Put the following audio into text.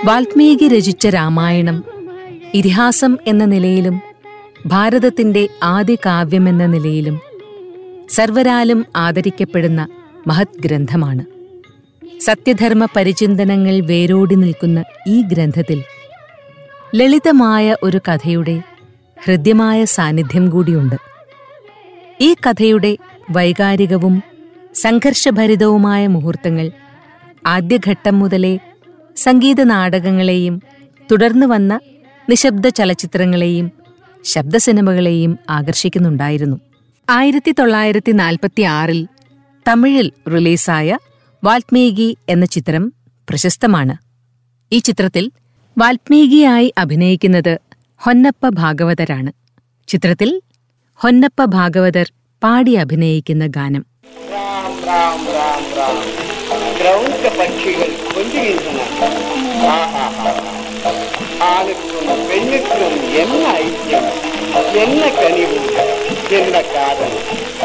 വാൽമീകി രചിച്ച രാമായണം ഇതിഹാസം എന്ന നിലയിലും ഭാരതത്തിന്റെ ആദ്യ കാവ്യമെന്ന നിലയിലും സർവരാലും ആദരിക്കപ്പെടുന്ന മഹത് ഗ്രന്ഥമാണ് സത്യധർമ്മ പരിചിന്തനങ്ങൾ വേരോടി നിൽക്കുന്ന ഈ ഗ്രന്ഥത്തിൽ ലളിതമായ ഒരു കഥയുടെ ഹൃദ്യമായ സാന്നിധ്യം കൂടിയുണ്ട് ഈ കഥയുടെ വൈകാരികവും സംഘർഷഭരിതവുമായ മുഹൂർത്തങ്ങൾ ആദ്യഘട്ടം മുതലേ സംഗീത നാടകങ്ങളെയും തുടർന്നു വന്ന നിശബ്ദ ചലച്ചിത്രങ്ങളെയും ശബ്ദ സിനിമകളെയും ആകർഷിക്കുന്നുണ്ടായിരുന്നു ആയിരത്തി തൊള്ളായിരത്തി നാൽപ്പത്തി ആറിൽ തമിഴിൽ റിലീസായ വാൽമീകി എന്ന ചിത്രം പ്രശസ്തമാണ് ഈ ചിത്രത്തിൽ വാൽമീകിയായി അഭിനയിക്കുന്നത് ഹൊന്നപ്പ ഭാഗവതരാണ് ചിത്രത്തിൽ ഹൊന്നപ്പ ഭാഗവതർ പാടി അഭിനയിക്കുന്ന ഗാനം ராம் ராம் ராம் ராம் கிரௌண்ட பட்சிகள் கொஞ்சுகின்றன ஆஹாஹா. ஆணுக்கும் பெண்ணுக்கும் என்ன ஐக்கியம் என்ன கனிவு என்ன காதல்